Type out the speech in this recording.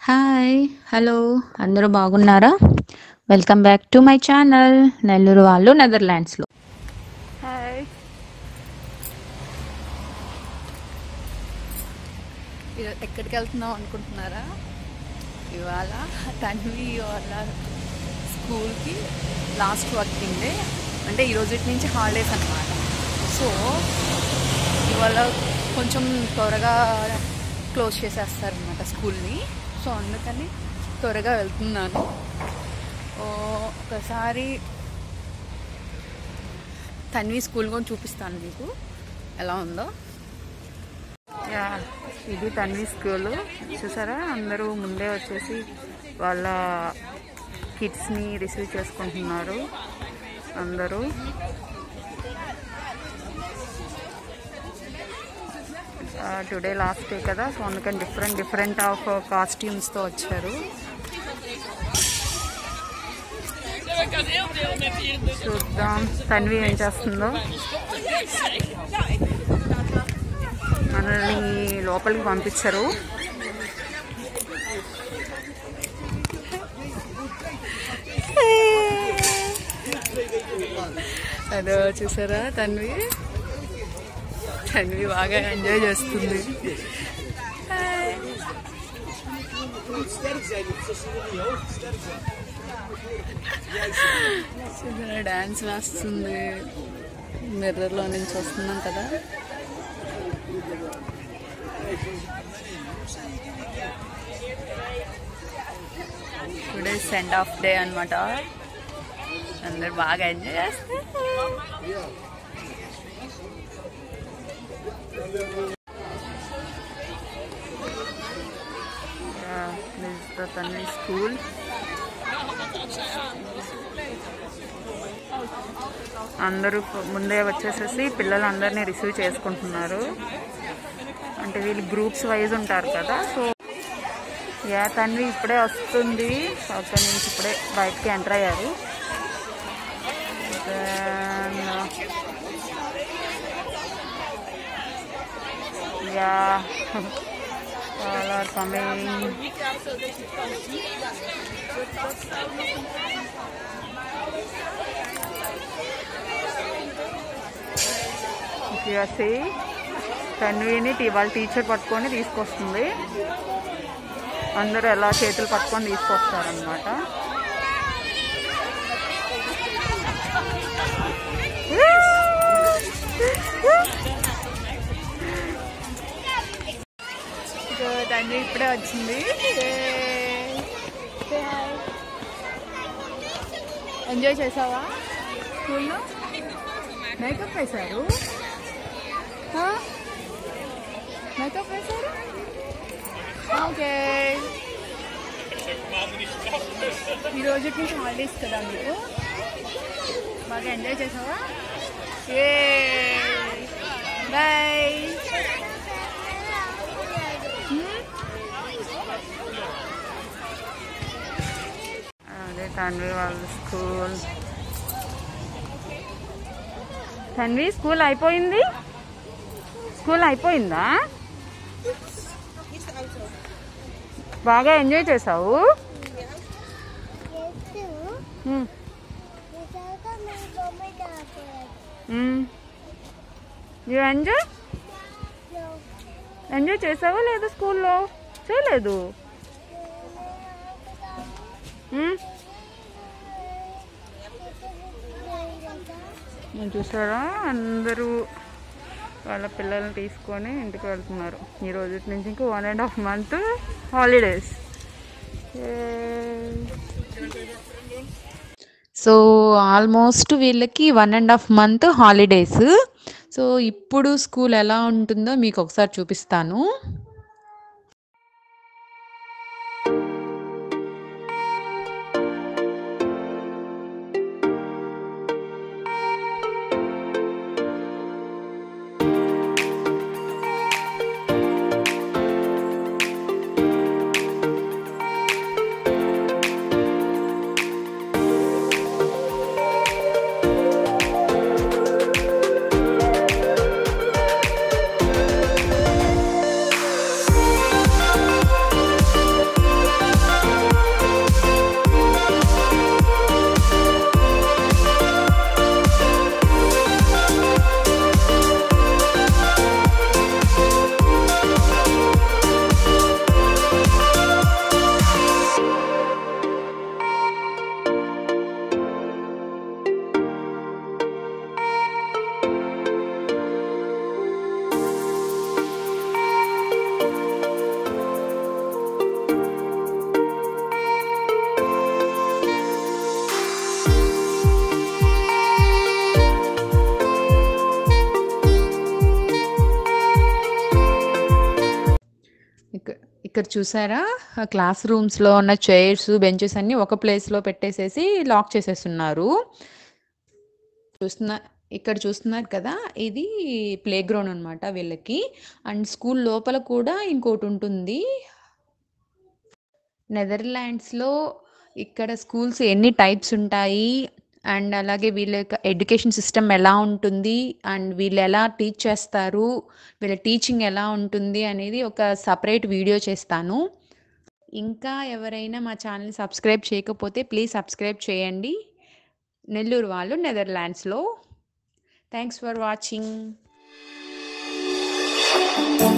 Hi hello అందరూ బాగున్నారా welcome back to my channel Nellore వాళ్ళు నెదర్లాండ్స్లో హాయ్ ఇది- ఎక్కడికి వెళ్తున్నాం అనుకుంటున్నారా ఇవాళ తన్వి వాళ్ళ స్కూల్కి లాస్ట్ వర్కింగ్ డే అంటే ఈ రోజు నుంచి హాలిడేస్ అన్నమాట సో ఇవాళ కొంచెం త్వరగా క్లోజ్ చేసేస్తారనమాట స్కూల్ని సో అందుకని త్వరగా వెళ్తున్నాను ఓ, ఒకసారి తన్వి స్కూల్ కూడా చూపిస్తాను మీకు ఎలా ఉందో యా ఇది తన్వి స్కూల్ చూసారా అందరూ ముందే వచ్చేసి వాళ్ళ కిడ్స్ని రిసీవ్ చేసుకుంటున్నారు అందరూ టుడే లాస్ట్ డే కదా సో అందుకని డిఫరెంట్ డిఫరెంట్ ఆఫ్ కాస్ట్యూమ్స్తో వచ్చారు చూద్దాం తన్వి ఏం చేస్తుందో మనల్ని లోపలికి పంపించరు అదో చూసారా తన్వి తన్వి బాగా ఎంజాయ్ చేస్తుంది చూసారా డాన్స్ వేస్తుంది మిర్రర్లో నుంచి వస్తున్నాం కదా టుడే సెండ్ ఆఫ్ డే అనమాట అందరు బాగా ఎంజాయ్ చేస్తారు తన్వి స్కూల్ అందరూ ముందే వచ్చేసేసి పిల్లలు అందరినీ రిసీవ్ చేసుకుంటున్నారు అంటే వీళ్ళు గ్రూప్స్ వైజ్ ఉంటారు కదా సో యా తన్వి ఇప్పుడే వస్తుంది అక్కడి నుంచి ఇప్పుడే బయటకి ఎంటర్ అయ్యారు Then, yeah all are coming if you are see తన్విని టీ- వాళ్ళ టీచర్ పట్టుకొని తీసుకొస్తుంది అందరూ ఎలా చేతులు పట్టుకొని తీసుకొస్తారనమాట తండ్రి ఇప్పుడే వచ్చింది ఎంజాయ్ చేసావా స్కూల్లో మేకప్ వేశారు మేకప్ వేశారు ఓకే ఈ రోజు నుంచి హాలిడేస్ కదా మీకు బాగా ఎంజాయ్ చేసావా ఏ బాయ్ అదే తన్వి వాళ్ళ స్కూల్ తన్వి స్కూల్ అయిపోయింది స్కూల్ అయిపోయిందా బాగా ఎంజాయ్ చేసావు మ్మ్. మ్మ్. You ఎంజాయ్ ఎంజాయ్ చేసావా లేదా స్కూల్లో చేయలేదు మ్మ్. నేను చూసారా అందరూ వాళ్ళ పిల్లల్ని తీసుకొని ఇంటికి వెళ్తున్నారు ఈ రోజు నుంచి ఇంకా one and half month holidays so almost వీళ్ళకి one and half month holidays so ఇప్పుడు స్కూల్ ఎలా ఉంటుందో మీకు ఒకసారి చూపిస్తాను ఇక్కడ చూసారా క్లాస్ రూమ్స్లో ఉన్న చైర్స్ బెంచెస్ అన్ని ఒక ప్లేస్లో పెట్టేసేసి లాక్ చేసేస్తున్నారు చూస్తున్నా ఇక్కడ చూస్తున్నారు కదా ఇది ప్లే గ్రౌండ్ అనమాట వీళ్ళకి అండ్ స్కూల్ లోపల కూడా ఇంకోటి ఉంటుంది నెదర్లాండ్స్లో ఇక్కడ స్కూల్స్ ఎన్ని టైప్స్ ఉంటాయి అండ్ అలాగే వీళ్ళ యొక్క ఎడ్యుకేషన్ సిస్టమ్ ఎలా ఉంటుంది అండ్ వీళ్ళు ఎలా టీచ్ చేస్తారు వీళ్ళ టీచింగ్ ఎలా ఉంటుంది అనేది ఒక సపరేట్ వీడియో చేస్తాను ఇంకా ఎవరైనా మా ఛానల్ సబ్స్క్రైబ్ చేయకపోతే ప్లీజ్ సబ్స్క్రైబ్ చేయండి నెల్లూరు వాళ్ళు నెదర్లాండ్స్లో థ్యాంక్స్ ఫర్ వాచింగ్